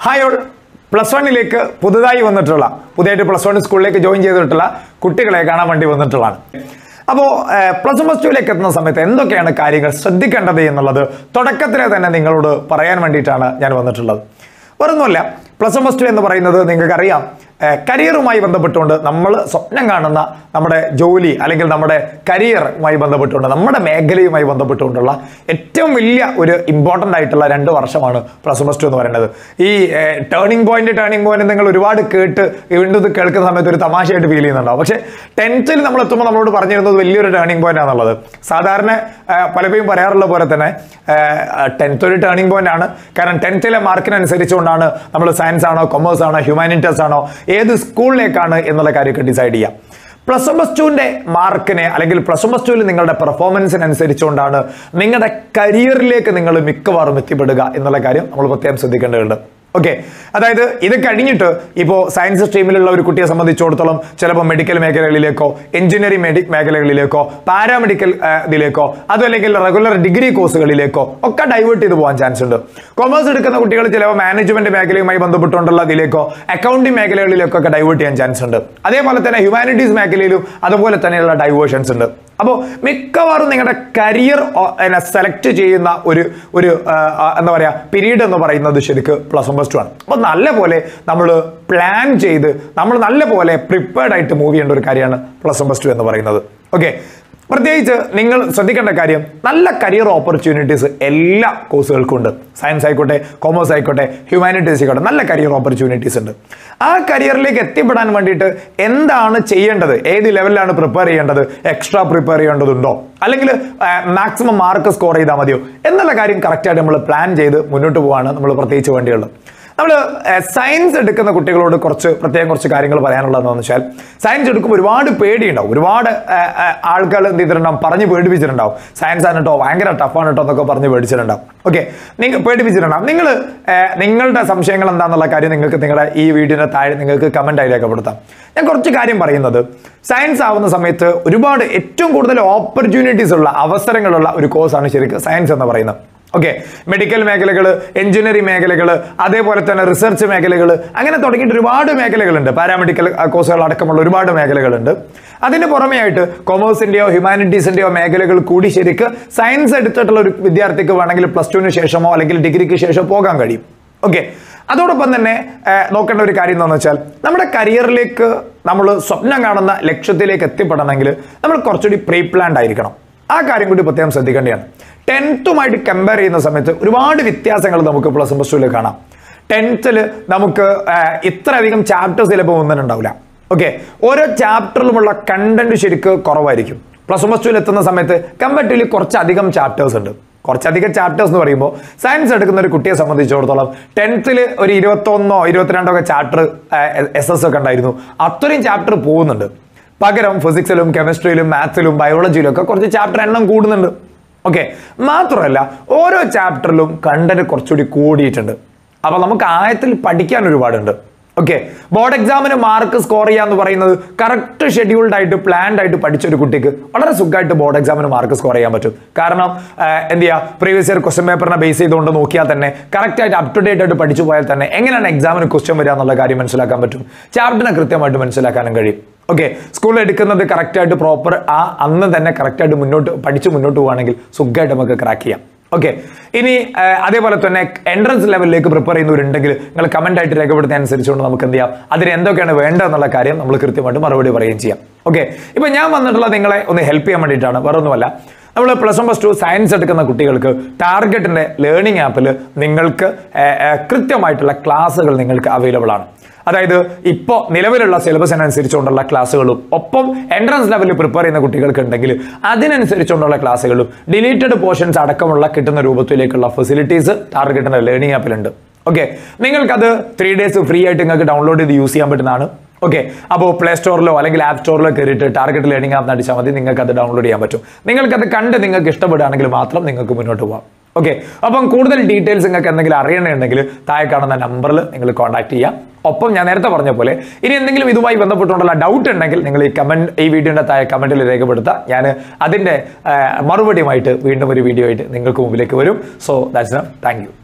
hi all plus വണ്ണിലേക്ക് പുതുതായി വന്നിട്ടുള്ള പുതിയതായിട്ട് പ്ലസ് വൺ സ്കൂളിലേക്ക് ജോയിൻ ചെയ്തിട്ടുള്ള കുട്ടികളെ കാണാൻ വേണ്ടി വന്നിട്ടുള്ളതാണ് അപ്പോൾ പ്ലസ് വൺ പ്ലസ് ടുവിലേക്ക് എത്തുന്ന സമയത്ത് എന്തൊക്കെയാണ് കാര്യങ്ങൾ ശ്രദ്ധിക്കേണ്ടത് എന്നുള്ളത് തുടക്കത്തിലെ തന്നെ നിങ്ങളോട് പറയാൻ വേണ്ടിയിട്ടാണ് ഞാൻ വന്നിട്ടുള്ളത് വേറൊന്നുമല്ല പ്ലസ് വൺ പ്ലസ് ടു എന്ന് പറയുന്നത് നിങ്ങൾക്കറിയാം കരിയറുമായി ബന്ധപ്പെട്ടുകൊണ്ട് നമ്മൾ സ്വപ്നം കാണുന്ന നമ്മുടെ ജോലി അല്ലെങ്കിൽ നമ്മുടെ കരിയറുമായി ബന്ധപ്പെട്ടുകൊണ്ട് നമ്മുടെ മേഖലയുമായി ബന്ധപ്പെട്ടുകൊണ്ടുള്ള ഏറ്റവും വലിയ ഒരു ഇമ്പോർട്ടൻ്റ് ആയിട്ടുള്ള രണ്ട് വർഷമാണ് പ്ലസ് വൺ പ്ലസ് ടു എന്ന് പറയുന്നത് ഈ ടേണിംഗ് പോയിന്റ് ടേണിംഗ് പോയിന്റ് നിങ്ങൾ ഒരുപാട് കേട്ട് വീണ്ടും ഇത് കേൾക്കുന്ന സമയത്ത് ഒരു തമാശയായിട്ട് ഫീൽ ചെയ്യുന്നുണ്ടാവും പക്ഷേ ടെൻത്തിൽ നമ്മൾ എത്തുമ്പോൾ നമ്മളോട് പറഞ്ഞിരുന്നത് വലിയൊരു ടേണിംഗ് പോയിന്റ് ആണെന്നുള്ളത് സാധാരണ ആ, പലപ്പോഴും പറയാറുള്ള പോലെ തന്നെ ടെൻത്ത് ഒരു ടേണിംഗ് പോയിന്റ് ആണ് കാരണം ടെൻത്തിലെ മാർക്കിനനുസരിച്ചുകൊണ്ടാണ് നമ്മൾ സയൻസ് ആണോ കൊമേഴ്സ് ആണോ ഹ്യൂമാനിറ്റീസ് ആണോ ഏത് സ്കൂളിലേക്കാണ് എന്നുള്ള കാര്യമൊക്കെ ഡിസൈഡ് ചെയ്യാം പ്ലസ് വൺ പ്ലസ് ടുവിന്റെ മാർക്കിനെ അല്ലെങ്കിൽ പ്ലസ് വൺ പ്ലസ് ടുവിൽ നിങ്ങളുടെ പെർഫോമൻസിനനുസരിച്ചുകൊണ്ടാണ് നിങ്ങളുടെ കരിയറിലേക്ക് നിങ്ങൾ മിക്കവാറും എത്തിപ്പെടുക എന്നുള്ള കാര്യം നമ്മൾ പ്രത്യേകം ശ്രദ്ധിക്കേണ്ടതുണ്ട് ഓക്കെ അതായത് ഇത് കഴിഞ്ഞിട്ട് ഇപ്പോൾ സയൻസ് സ്ട്രീമിലുള്ള ഒരു കുട്ടിയെ സംബന്ധിച്ചിടത്തോളം ചിലപ്പോൾ മെഡിക്കൽ മേഖലകളിലേക്കോ എഞ്ചിനീയറിംഗ് മെഡി മേഖലകളിലേക്കോ പാരാമെഡിക്കൽ ഇതിലേക്കോ അതുമല്ലെങ്കിൽ റെഗുലർ ഡിഗ്രി കോഴ്സുകളിലേക്കോ ഒക്കെ ഡൈവേർട്ട് ചെയ്ത് പോകാൻ ചാൻസ് ഉണ്ട് കൊമേഴ്സ് എടുക്കുന്ന കുട്ടികൾ ചിലപ്പോൾ മാനേജ്മെന്റ് മേഖലയുമായി ബന്ധപ്പെട്ടുകൊണ്ടുള്ള ഇതിലേക്കോ അക്കൗണ്ടിംഗ് മേഖലകളിലേക്കോ ഒക്കെ ഡൈവേർട്ട് ചെയ്യാൻ ചാൻസ് ഉണ്ട് അതേപോലെ തന്നെ ഹ്യൂമാനിറ്റീസ് മേഖലയിലും അതുപോലെ തന്നെയുള്ള ഡൈവേർഷൻസ് ഉണ്ട് അപ്പോൾ മിക്കവാറും നിങ്ങളുടെ കരിയർ സെലക്ട് ചെയ്യുന്ന ഒരു ഒരു ആ, ആ, എന്താ പറയുക പീരീഡ് എന്ന് പറയുന്നത് ശരിക്ക് പ്ലസ് വൺ പ്ലസ് ടു ആണ് അപ്പോൾ നല്ല പോലെ നമ്മൾ പ്ലാൻ ചെയ്ത് നമ്മൾ നല്ല പോലെ പ്രിപ്പയർഡ് ആയിട്ട് മൂവ് ചെയ്യേണ്ട ഒരു കാര്യമാണ് പ്ലസ് വൺ പ്ലസ് ടു എന്ന് പറയുന്നത് ഓക്കെ പ്രത്യേകിച്ച് നിങ്ങൾ ശ്രദ്ധിക്കേണ്ട കാര്യം നല്ല കരിയർ ഓപ്പർച്യൂണിറ്റീസ് എല്ലാ കോഴ്സുകൾക്കും ഉണ്ട് സയൻസ് ആയിക്കോട്ടെ കോമേഴ്സ് ആയിക്കോട്ടെ ഹ്യൂമാനിറ്റീസ് ആയിക്കോട്ടെ നല്ല കരിയർ ഓപ്പർച്യൂണിറ്റീസ് ഉണ്ട് ആ കരിയറിലേക്ക് എത്തിപ്പെടാൻ വേണ്ടിയിട്ട് എന്താണ് ചെയ്യേണ്ടത് ഏത് ലെവലിലാണ് പ്രിപ്പയർ ചെയ്യേണ്ടത് എക്സ്ട്രാ പ്രിപ്പയർ ചെയ്യേണ്ടതുണ്ടോ അല്ലെങ്കിൽ മാക്സിമം മാർക്ക് സ്കോർ ചെയ്താൽ മതിയോ എന്നുള്ള കാര്യം കറക്റ്റായിട്ട് നമ്മൾ പ്ലാൻ ചെയ്ത് മുന്നോട്ട് പോവാണ് നമ്മൾ പ്രത്യേകിച്ച് വേണ്ടിയുള്ളത് നമ്മൾ സയൻസ് എടുക്കുന്ന കുട്ടികളോട് കുറച്ച് പ്രത്യേകം കുറച്ച് കാര്യങ്ങൾ പറയാനുള്ളതെന്ന് വെച്ചാൽ സയൻസ് എടുക്കുമ്പോൾ ഒരുപാട് പേടിയുണ്ടാവും ഒരുപാട് ആൾക്കാർ എന്ത് ചെയ്തിട്ടുണ്ടാവും പറഞ്ഞ് പേടിപ്പിച്ചിട്ടുണ്ടാവും സയൻസ് ആണ് കേട്ടോ ഭയങ്കര ടഫാണ് കേട്ടോ എന്നൊക്കെ പറഞ്ഞ് പേടിച്ചിട്ടുണ്ടാവും ഓക്കെ നിങ്ങൾ പേടിപ്പിച്ചിട്ടുണ്ടാവും നിങ്ങൾ നിങ്ങളുടെ സംശയങ്ങൾ എന്താണെന്നുള്ള കാര്യം നിങ്ങൾക്ക് നിങ്ങളുടെ ഈ വീഡിയോയുടെ താഴെ നിങ്ങൾക്ക് കമൻ്റ് ആയി രേഖപ്പെടുത്താം ഞാൻ കുറച്ച് കാര്യം പറയുന്നത് സയൻസ് ആവുന്ന സമയത്ത് ഒരുപാട് ഏറ്റവും കൂടുതൽ ഓപ്പർച്യൂണിറ്റീസ് ഉള്ള അവസരങ്ങളുള്ള ഒരു കോഴ്സാണ് ശരിക്കും സയൻസ് എന്ന് പറയുന്നത് ഓക്കെ മെഡിക്കൽ മേഖലകൾ എഞ്ചിനീയറിംഗ് മേഖലകൾ അതേപോലെ തന്നെ റിസർച്ച് മേഖലകൾ അങ്ങനെ തുടങ്ങിയിട്ട് ഒരുപാട് മേഖലകളുണ്ട് പാരാമെഡിക്കൽ കോഴ്സുകൾ അടക്കമുള്ള ഒരുപാട് മേഖലകളുണ്ട് അതിന് പുറമേ ആയിട്ട് കൊമേഴ്സിന്റെയോ ഹ്യൂമാനിറ്റീസിന്റെയോ മേഖലകൾ കൂടി ശരിക്ക് സയൻസ് എടുത്തിട്ടുള്ള ഒരു വിദ്യാർത്ഥിക്ക് വേണമെങ്കിൽ പ്ലസ് ടുവിന് ശേഷമോ അല്ലെങ്കിൽ ഡിഗ്രിക്ക് ശേഷമോ പോകാൻ കഴിയും ഓക്കെ അതോടൊപ്പം തന്നെ ഏഹ്, നോക്കേണ്ട ഒരു കാര്യം എന്താണെന്ന് വെച്ചാൽ നമ്മുടെ കരിയറിലേക്ക് നമ്മൾ സ്വപ്നം കാണുന്ന ലക്ഷ്യത്തിലേക്ക് എത്തിപ്പെടണമെങ്കിൽ നമ്മൾ കുറച്ചുകൂടി പ്രീ പ്ലാൻഡ് ആയിരിക്കണം ആ കാര്യം കൂടി പ്രത്യേകം ശ്രദ്ധിക്കേണ്ടതാണ് ടെൻത്തുമായിട്ട് കമ്പയർ ചെയ്യുന്ന സമയത്ത് ഒരുപാട് വ്യത്യാസങ്ങൾ നമുക്ക് പ്ലസ് പ്ലസ് ടുവിൽ കാണാം ടെൻത്തിൽ നമുക്ക് ആഹ്, ഇത്രയധികം ചാപ്റ്റേഴ്സ് ചിലപ്പോൾ ഒന്നിനുണ്ടാവില്ല ഓക്കെ ഓരോ ചാപ്റ്ററിലുമുള്ള കണ്ടന്റ് ശരിക്ക് കുറവായിരിക്കും പ്ലസ് പ്ലസ് ടുവിൽ എത്തുന്ന സമയത്ത് കമ്പാരിറ്റീവ്ലി കുറച്ചധികം ചാപ്റ്റേഴ്സ് ഉണ്ട് കുറച്ചധികം ചാപ്റ്റേഴ്സ് എന്ന് പറയുമ്പോൾ സയൻസ് എടുക്കുന്ന ഒരു കുട്ടിയെ സംബന്ധിച്ചിടത്തോളം ടെൻത്തിൽ ഒരു ഇരുപത്തൊന്നോ ഇരുപത്തിരണ്ടോ ഒക്കെ ചാപ്റ്റർ എസ് എസ് ഒക്കെ ഉണ്ടായിരുന്നു അത്രയും ചാപ്റ്റർ പോകുന്നുണ്ട് പകരം ഫിസിക്സിലും കെമിസ്ട്രിയിലും മാത്സിലും ബയോളജിയിലും ഒക്കെ കുറച്ച് ചാപ്റ്റർ എണ്ണം കൂടുന്നുണ്ട് ഓക്കെ മാത്രമല്ല ഓരോ ചാപ്റ്ററിലും കണ്ടന്റ് കുറച്ചുകൂടി കൂടിയിട്ടുണ്ട് അപ്പൊ നമുക്ക് ആയത്തിൽ പഠിക്കാൻ ഒരുപാടുണ്ട് ഓക്കെ ബോർഡ് എക്സാമിന് മാർക്ക് സ്കോർ ചെയ്യാന്ന് പറയുന്നത് കറക്റ്റ് ഷെഡ്യൂൾഡ് ആയിട്ട് പ്ലാൻഡ് ആയിട്ട് പഠിച്ച ഒരു കുട്ടിക്ക് വളരെ സുഖമായിട്ട് ബോർഡ് എക്സാമിന് മാർക്ക് സ്കോർ ചെയ്യാൻ പറ്റും കാരണം ആഹ്, എന്ത് ചെയ്യുക പ്രീവിയസ് ഇയർ ക്വസ്റ്റ്യൻ പേപ്പറിനെ ബേസ് ചെയ്തുകൊണ്ട് നോക്കിയാൽ തന്നെ കറക്റ്റ് ആയിട്ട് അപ് ടു ഡേറ്റ് ആയിട്ട് പഠിച്ചു പോയാൽ തന്നെ എങ്ങനെയാണ് എക്സാമിന് ക്വസ്റ്റ്യൻ വരിക എന്നുള്ള കാര്യം മനസ്സിലാക്കാൻ പറ്റും ചാപ്റ്ററിനെ കൃത്യമായിട്ട് മനസ്സിലാക്കാനും കഴിയും ഓക്കെ സ്കൂളിൽ എടുക്കുന്നത് കറക്റ്റ് ആയിട്ട് പ്രോപ്പർ ആ അന്ന് തന്നെ കറക്റ്റ് ആയിട്ട് മുന്നോട്ട് പഠിച്ച് മുന്നോട്ട് പോവുകയാണെങ്കിൽ സുഖമായിട്ട് നമുക്ക് ക്രാക്ക് ചെയ്യാം ഓക്കെ ഇനി ആ, അതേപോലെ തന്നെ എൻട്രൻസ് ലെവലിലേക്ക് പ്രിപ്പയർ ചെയ്യുന്നവരുണ്ടെങ്കിൽ നിങ്ങൾ കമന്റ് ആയിട്ട് രേഖപ്പെടുത്താൻ അനുസരിച്ചുകൊണ്ട് നമുക്ക് എന്ത് ചെയ്യാം അതിന് എന്തൊക്കെയാണ് വേണ്ടത് എന്നുള്ള കാര്യം നമ്മൾ കൃത്യമായിട്ട് മറുപടി പറയുകയും ചെയ്യാം ഓക്കെ ഇപ്പൊ ഞാൻ വന്നിട്ടുള്ള നിങ്ങളെ ഒന്ന് ഹെൽപ്പ് ചെയ്യാൻ വേണ്ടിയിട്ടാണ് വേറെ ഒന്നുമല്ല നമ്മൾ plus one plus two science എടുക്കുന്ന കുട്ടികൾക്ക് ടാർഗറ്റിന്റെ ലേണിംഗ് ആപ്പിൽ നിങ്ങൾക്ക് ആ, ആ, കൃത്യമായിട്ടുള്ള ക്ലാസ്സുകൾ നിങ്ങൾക്ക് അവൈലബിൾ ആണ് അതായത് ഇപ്പോൾ നിലവിലുള്ള സിലബസിനനുസരിച്ചുകൊണ്ടുള്ള ക്ലാസ്സുകളും ഒപ്പം എൻട്രൻസ് ലെവലിൽ പ്രിപ്പയർ ചെയ്യുന്ന കുട്ടികൾക്ക് ഉണ്ടെങ്കിൽ അതിനനുസരിച്ചുകൊണ്ടുള്ള ക്ലാസ്സുകളും ഡിലീറ്റഡ് പോർഷൻസ് അടക്കമുള്ള കിട്ടുന്ന രൂപത്തിലേക്കുള്ള ഫെസിലിറ്റീസ് ടാർഗറ്റിന്റെ ലേണിംഗ് ആപ്പിലുണ്ട് ഓക്കെ നിങ്ങൾക്കത് ത്രീ ഡേയ്സ് ഫ്രീ ആയിട്ട് നിങ്ങൾക്ക് ഡൗൺലോഡ് ചെയ്ത് യൂസ് ചെയ്യാൻ പറ്റുന്നതാണ് ഓക്കെ അപ്പോൾ പ്ലേ സ്റ്റോറിലോ അല്ലെങ്കിൽ ആപ്പ് സ്റ്റോറിലോ കയറിയിട്ട് ടാർഗറ്റ് ലേണിംഗ് ആപ്പ് അടിച്ചാൽ മതി നിങ്ങൾക്ക് അത് ഡൗൺലോഡ് ചെയ്യാൻ പറ്റും നിങ്ങൾക്കത് കണ്ട് നിങ്ങൾക്ക് ഇഷ്ടപ്പെടുകയാണെങ്കിൽ മാത്രം നിങ്ങൾക്ക് മുന്നോട്ട് പോകാം ഓക്കെ അപ്പം കൂടുതൽ ഡീറ്റെയിൽസ് നിങ്ങൾക്ക് എന്തെങ്കിലും അറിയണമെന്നുണ്ടെങ്കിൽ താഴെ കാണുന്ന നമ്പറിൽ നിങ്ങൾ കോൺടാക്ട് ചെയ്യാം ഒപ്പം ഞാൻ നേരത്തെ പറഞ്ഞ പോലെ ഇനി എന്തെങ്കിലും ഇതുമായി ബന്ധപ്പെട്ടുകൊണ്ടുള്ള ഡൗട്ട് ഉണ്ടെങ്കിൽ നിങ്ങൾ ഈ കമന്റ് ഈ വീഡിയോയുടെ താഴെ കമന്റിൽ രേഖപ്പെടുത്തുക ഞാൻ അതിന്റെ ആ, മറുപടിയുമായിട്ട് വീണ്ടും ഒരു വീഡിയോ ആയിട്ട് നിങ്ങൾക്ക് മുമ്പിലേക്ക് വരും സോ ദാറ്റ്സ് താങ്ക് യു